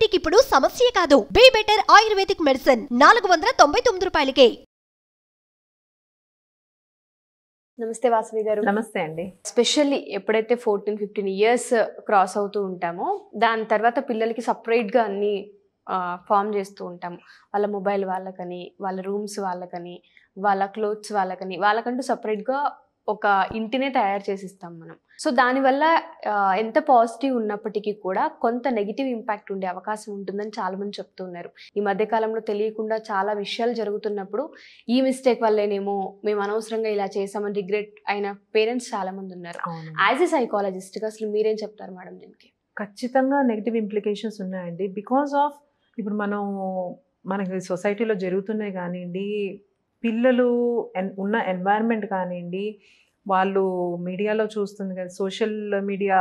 Diabetic ఇప్పుడు సమస్య కాదు బీ బెటర్ ఆయుర్వేదిక్ మెడిసిన్ నాలుగు వందల తొంభై తొమ్మిది రూపాయలకే నమస్తే వాసవి గారు నమస్తే అండి స్పెషల్లీ ఎప్పుడైతే ఫోర్టీన్ ఫిఫ్టీన్ ఇయర్స్ క్రాస్ అవుతూ ఉంటామో దాని తర్వాత పిల్లలకి సపరేట్గా అన్ని ఫామ్ చేస్తూ ఉంటాము వాళ్ళ మొబైల్ వాళ్ళకని వాళ్ళ రూమ్స్ వాళ్ళకని వాళ్ళ క్లోత్స్ వాళ్ళకని వాళ్ళకంటూ సపరేట్గా ఒక ఇంటినే తయారు చేసి ఇస్తాం మనం సో దానివల్ల ఆ, ఎంత పాజిటివ్ ఉన్నప్పటికీ కూడా కొంత నెగిటివ్ ఇంపాక్ట్ ఉండే అవకాశం ఉంటుందని చాలా మంది చెప్తున్నారు ఈ మధ్య కాలంలో తెలియకుండా చాలా విషయాలు జరుగుతున్నప్పుడు ఈ మిస్టేక్ వల్లేనేమో మేము అనవసరంగా ఇలా చేసామని రిగ్రెట్ అయిన పేరెంట్స్ చాలా మంది ఉన్నారు యాజ్ ఎ సైకాలజిస్ట్గా అసలు మీరేం చెప్తారు మేడం దీనికి ఖచ్చితంగా నెగిటివ్ ఇంప్లికేషన్స్ ఉన్నాయండి బికాస్ ఆఫ్ ఇప్పుడు మనం మనకి సొసైటీలో జరుగుతున్నాయి కానివ్వండి పిల్లలు ఎన్- ఉన్న ఎన్వైరన్మెంట్ కానివ్వండి వాళ్ళు మీడియాలో చూస్తుంది కదా సోషల్ మీడియా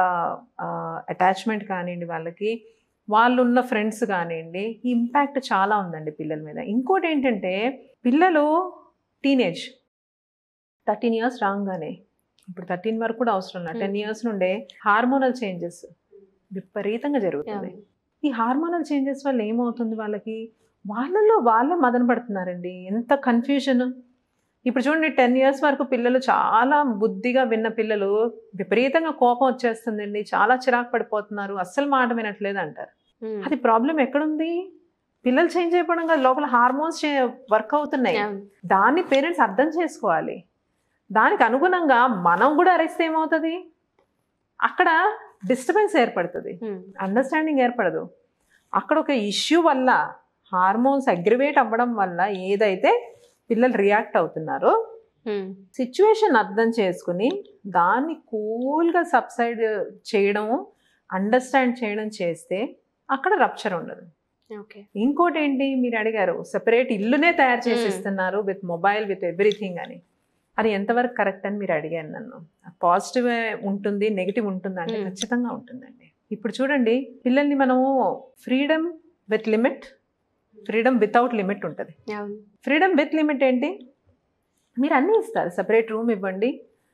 అటాచ్మెంట్ కానివ్వండి వాళ్ళకి వాళ్ళు ఉన్న ఫ్రెండ్స్ కానివ్వండి ఈ ఇంపాక్ట్ చాలా ఉందండి పిల్లల మీద ఇంకోటి ఏంటంటే పిల్లలు టీనేజ్ థర్టీన్ ఇయర్స్ రాగానే ఇప్పుడు థర్టీన్ వరకు కూడా అవసరం లేదు టెన్ ఇయర్స్ నుండే హార్మోనల్ చేంజెస్ విపరీతంగా జరుగుతుంది ఈ హార్మోనల్ చేంజెస్ వల్ల ఏమవుతుంది వాళ్ళకి వాళ్ళలో వాళ్ళే మదన పడుతున్నారండి ఎంత కన్ఫ్యూజన్ ఇప్పుడు చూడండి టెన్ ఇయర్స్ వరకు పిల్లలు చాలా బుద్ధిగా విన్న పిల్లలు విపరీతంగా కోపం వచ్చేస్తుందండి చాలా చిరాకు పడిపోతున్నారు అస్సలు మాట వినట్లేదు అంటారు అది ప్రాబ్లం ఎక్కడుంది పిల్లలు చేంజ్ అయిపోవడం కాదు లోపల హార్మోన్స్ వర్క్ అవుతున్నాయి దాన్ని పేరెంట్స్ అర్థం చేసుకోవాలి దానికి అనుగుణంగా మనం కూడా అరిస్తే ఏమవుతుంది అక్కడ డిస్టర్బెన్స్ ఏర్పడుతుంది అండర్స్టాండింగ్ ఏర్పడదు అక్కడ ఒక ఇష్యూ వల్ల హార్మోన్స్ అగ్రివేట్ అవ్వడం వల్ల ఏదైతే పిల్లలు రియాక్ట్ అవుతున్నారో సిచ్యువేషన్ అర్థం చేసుకుని దాన్ని కూల్గా సబ్సైడ్ చేయడం అండర్స్టాండ్ చేయడం చేస్తే అక్కడ రప్చర్ ఉండదు ఓకే ఇంకోటి ఏంటి మీరు అడిగారు సెపరేట్ ఇల్లునే తయారు చేసి Hmm. ఇస్తున్నారు విత్ మొబైల్ విత్ ఎవ్రీథింగ్ అని అది ఎంతవరకు కరెక్ట్ అని మీరు అడిగారు నన్ను పాజిటివ్ ఉంటుంది నెగిటివ్ ఉంటుంది అంటే Hmm. ఖచ్చితంగా ఉంటుందండి ఇప్పుడు చూడండి పిల్లల్ని మనము freedom with limit freedom without limit ఉంటుంది ఫ్రీడమ్ విత్ లిమిట్ ఏంటి మీరు అన్నీ ఇస్తారు సపరేట్ రూమ్ ఇవ్వండి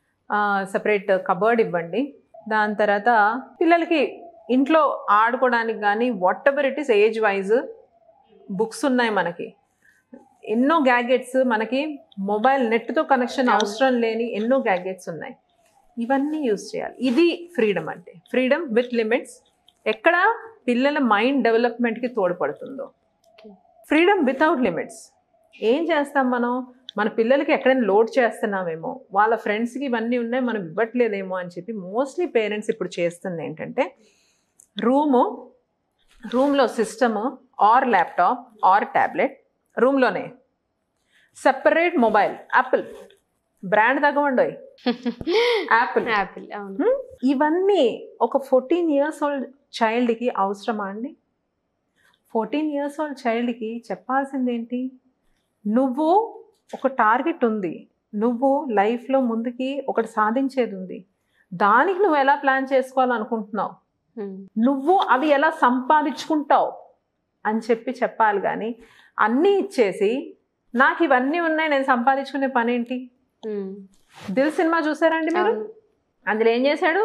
సపరేట్ కబర్డ్ ఇవ్వండి దాని తర్వాత పిల్లలకి ఇంట్లో ఆడుకోవడానికి కానీ whatever it is age wise books ఉన్నాయి మనకి ఎన్నో గ్యాగెట్స్ మనకి మొబైల్ నెట్తో కనెక్షన్ అవసరం లేని ఎన్నో గ్యాగెట్స్ ఉన్నాయి ఇవన్నీ యూజ్ చేయాలి ఇది ఫ్రీడమ్ అంటే ఫ్రీడమ్ విత్ లిమిట్స్ ఎక్కడ పిల్లల మైండ్ డెవలప్మెంట్కి తోడ్పడుతుందో ఫ్రీడమ్ వితౌట్ లిమిట్స్ ఏం చేస్తాం మనం మన పిల్లలకి ఎక్కడైనా లోడ్ చేస్తున్నామేమో వాళ్ళ ఫ్రెండ్స్కి ఇవన్నీ ఉన్నాయి మనం ఇవ్వట్లేదేమో అని చెప్పి మోస్ట్లీ పేరెంట్స్ ఇప్పుడు చేస్తుంది ఏంటంటే రూము రూమ్లో system or laptop or tablet రూమ్లోనే సెపరేట్ మొబైల్ యాపిల్ బ్రాండ్ తగ్గవండి యాపిల్ యాపిల్ అవును హ్మ్? ఇవన్నీ ఒక ఫోర్టీన్ ఇయర్స్ ఓల్డ్ చైల్డ్కి అవసరమా అండి ఫోర్టీన్ ఇయర్స్ ఓల్డ్ చైల్డ్కి చెప్పాల్సింది ఏంటి నువ్వు ఒక టార్గెట్ ఉంది నువ్వు లైఫ్లో ముందుకి ఒకటి సాధించేది ఉంది దానికి నువ్వు ఎలా ప్లాన్ చేసుకోవాలనుకుంటున్నావు నువ్వు అవి ఎలా సంపాదించుకుంటావు అని చెప్పి చెప్పాలి కానీ అన్నీ ఇచ్చేసి నాకు ఇవన్నీ ఉన్నాయి నేను సంపాదించుకునే పని ఏంటి దిల్ సినిమా చూసారండి మీరు అవును అందులో ఏం చేశాడు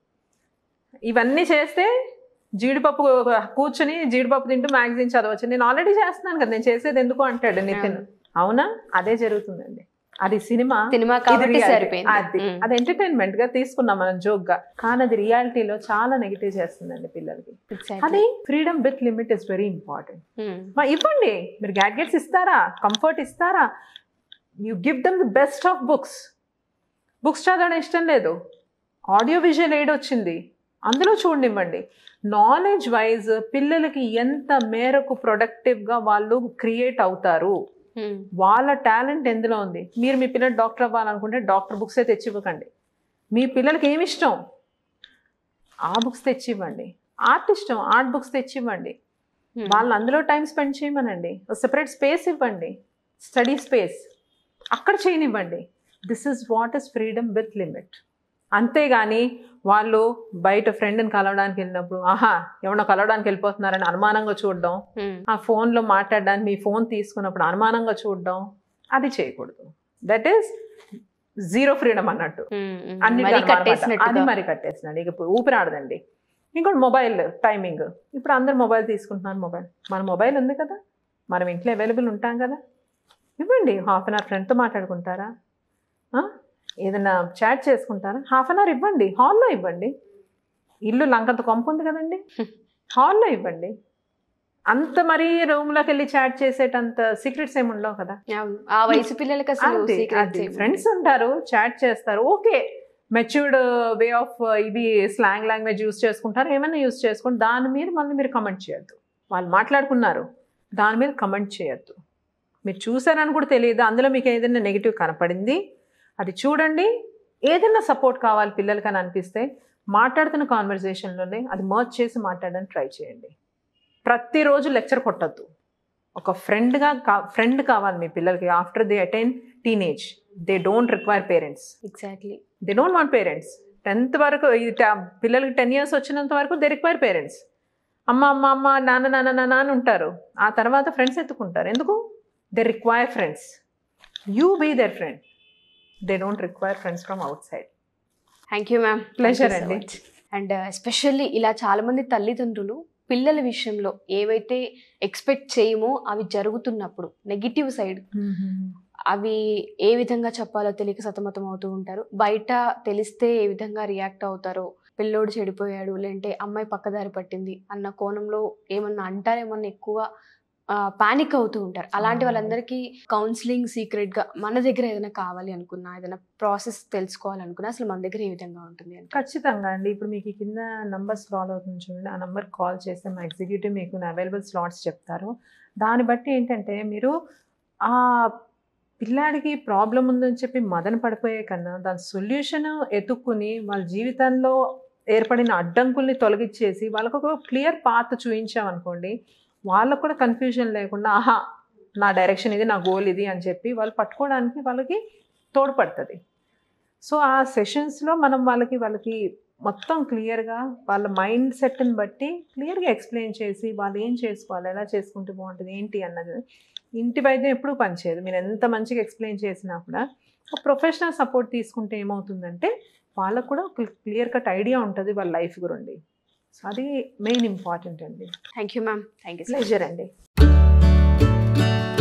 ఇవన్నీ చేస్తే జీడిపప్పు కూర్చుని జీడిపప్పు తింటూ మ్యాగజైన్ చదవచ్చు నేను ఆల్రెడీ చేస్తున్నాను కదా నేను చేసేది ఎందుకు అంటాడు నితిన్ అవునా అదే జరుగుతుందండి అది సినిమా సినిమా ఇది కాబట్టి reality. సరిపోయింది అది ఉమ్. అది ఎంటర్టైన్మెంట్ గా తీసుకున్నాం మనం జోక్ గా కానీ అది రియాలిటీలో చాలా నెగిటివ్ చేస్తుందండి పిల్లలకి Exactly. అది freedom with limit is very important um. మా ఇవ్వండి మీరు గ్యాడ్గెట్స్ ఇస్తారా కంఫర్ట్ ఇస్తారా you give them the best of books books చదవడం ఇష్టం లేదు ఆడియో విజువల్ ఎయిడ్ వచ్చింది అందులో చూడండివ్వండి నాలెడ్జ్ వైజ్ పిల్లలకి ఎంత మేరకు ప్రొడక్టివ్గా వాళ్ళు క్రియేట్ అవుతారు ఉమ్. వాళ్ళ టాలెంట్ ఎందులో ఉంది మీరు మీ పిల్లలు డాక్టర్ అవ్వాలనుకుంటే డాక్టర్ బుక్సే తెచ్చివ్వకండి మీ పిల్లలకి ఏమి ఇష్టం ఆ బుక్స్ తెచ్చివ్వండి ఆర్ట్ ఇష్టం ఆర్ట్ బుక్స్ తెచ్చివ్వండి ఉమ్. వాళ్ళు అందులో టైం స్పెండ్ చేయమనండి సెపరేట్ స్పేస్ ఇవ్వండి స్టడీ స్పేస్ అక్కడ చేయనివ్వండి this is what is freedom with limit అంతేగాని వాళ్ళు బయట ఫ్రెండ్ని కలవడానికి వెళ్ళినప్పుడు ఆహా ఎవరినో కలవడానికి వెళ్ళిపోతున్నారని అనుమానంగా చూడడం ఉమ్. ఆ ఫోన్లో మాట్లాడడానికి మీ ఫోన్ తీసుకున్నప్పుడు అనుమానంగా చూడడం అది చేయకూడదు దట్ ఈస్ జీరో ఫ్రీడమ్ అన్నట్టు ఉమ్. ఉమ్. అన్ని మరీ అది కట్టేసినట్టుగా మరి కట్టేసినాడు ఇక ఊపిరాడదండి ఇంకోటి మొబైల్ టైమింగ్ ఇప్పుడు అందరు మొబైల్ తీసుకుంటున్నారు మొబైల్ మన మొబైల్ ఉంది కదా మనం ఇంట్లో అవైలబుల్ ఉంటాం కదా ఇవ్వండి హాఫ్ అన్ అవర్ ఫ్రెండ్తో మాట్లాడుకుంటారా ఆ? ఏదైనా చాట్ చేసుకుంటారా హాఫ్ అన్ అవర్ ఇవ్వండి హాల్లో ఇవ్వండి ఇల్లు లంకంత కొంపు ఉంది కదండి హాల్లో ఇవ్వండి అంత మరీ రూమ్లోకి వెళ్ళి చాట్ చేసేటంత సీక్రెట్స్ ఏమి ఉండవు కదా అవును. ఆ వయసు పిల్లలకి అసలు అది secrets అది ఏమి ఫ్రెండ్స్ ఉంటారు చాట్ చేస్తారు ఓకే మెచ్యూర్డ్ వే ఆఫ్ ఇవి స్లాంగ్ లాంగ్వేజ్ యూస్ చేసుకుంటారు ఏమైనా యూస్ చేసుకోండి దాని మీద మళ్ళీ మీరు కమెంట్ చేయొద్దు వాళ్ళు మాట్లాడుకున్నారు దాని మీద కమెంట్ చేయొద్దు మీరు చూసారని కూడా తెలియదు అందులో మీకు ఏదైనా నెగిటివ్ కనపడింది అది చూడండి ఏదైనా సపోర్ట్ కావాలి పిల్లలకి అని అనిపిస్తే మాట్లాడుతున్న కాన్వర్జేషన్లోనే అది మర్చ్ చేసి మాట్లాడడానికి ట్రై చేయండి ప్రతిరోజు లెక్చర్ కొట్టద్దు ఒక ఫ్రెండ్గా కా ఫ్రెండ్ కావాలి మీ పిల్లలకి after the attain teenage they don't require parents exactly they don't want parents tenth వరకు ఇది ta- పిల్లలకి టెన్ ఇయర్స్ వచ్చినంత వరకు దే రిక్వైర్ పేరెంట్స్ అమ్మ అమ్మ అమ్మ నాన్న నాన్న నాన్న అని ఉంటారు ఆ తర్వాత ఫ్రెండ్స్ ఎత్తుకుంటారు ఎందుకు they require friends you be their friend they don't require friends from outside thank you ma'am Pleasure అండి. అండ్ ఎస్పెషల్లీ ఇలా చాలా మంది తల్లిదండ్రులు పిల్లల విషయంలో ఏవైతే ఎక్స్పెక్ట్ చేయమో అవి జరుగుతున్నప్పుడు నెగిటివ్ సైడ్ అవి ఏ విధంగా చెప్పాలో తెలియక సతమతం అవుతూ ఉంటారు బయట తెలిస్తే ఏ విధంగా రియాక్ట్ అవుతారో పిల్లోడు చెడిపోయాడు లేదంటే అమ్మాయి పక్కదారి పట్టింది అన్న కోణంలో ఏమన్నా అంటారేమన్నా ఎక్కువ పానిక్ అవుతూ ఉంటారు అలాంటి అవునండి. వాళ్ళందరికీ కౌన్సిలింగ్ సీక్రెట్ గా మన దగ్గర ఏదైనా కావాలి అనుకున్నా ఏదైనా ప్రాసెస్ తెలుసుకోవాలనుకున్నా అసలు మన దగ్గర ఏ విధంగా ఉంటుంది అంటే ఖచ్చితంగా అండి ఇప్పుడు మీకు ఈ కింద నంబర్ స్క్రాల్ అవుతుంది చూడండి ఆ నంబర్ కాల్ చేస్తే మా ఎగ్జిక్యూటివ్ మీకు అవైలబుల్ స్లాట్స్ చెప్తారు దాన్ని బట్టి ఏంటంటే మీరు ఆ పిల్లాడికి ప్రాబ్లం ఉందని చెప్పి మదన పడిపోయే కన్నా దాని సొల్యూషన్ ఎతుక్కుని వాళ్ళ జీవితంలో ఏర్పడిన అడ్డంకుల్ని తొలగించేసి వాళ్ళకు ఒక క్లియర్ పాత్ చూపించామనుకోండి వాళ్ళకు కూడా కన్ఫ్యూజన్ లేకుండా ఆహా నా డైరెక్షన్ ఇది నా గోల్ ఇది అని చెప్పి వాళ్ళు పట్టుకోవడానికి వాళ్ళకి తోడ్పడుతుంది సో ఆ సెషన్స్లో మనం వాళ్ళకి వాళ్ళకి మొత్తం క్లియర్గా వాళ్ళ మైండ్ సెట్ని బట్టి క్లియర్గా ఎక్స్ప్లెయిన్ చేసి వాళ్ళు ఏం చేసుకోవాలి ఎలా చేసుకుంటే బాగుంటుంది ఏంటి అన్నది ఇంటి వైద్యం ఎప్పుడూ పనిచేయదు మీరు ఎంత మంచిగా ఎక్స్ప్లెయిన్ చేసినా కూడా ఒక ప్రొఫెషనల్ సపోర్ట్ తీసుకుంటే ఏమవుతుందంటే వాళ్ళకు కూడా క్లియర్ కట్ ఐడియా ఉంటుంది వాళ్ళ లైఫ్ గురించి సో అది మెయిన్ ఇంపార్టెంట్ అండి thank you ma'am thank you pleasure అండి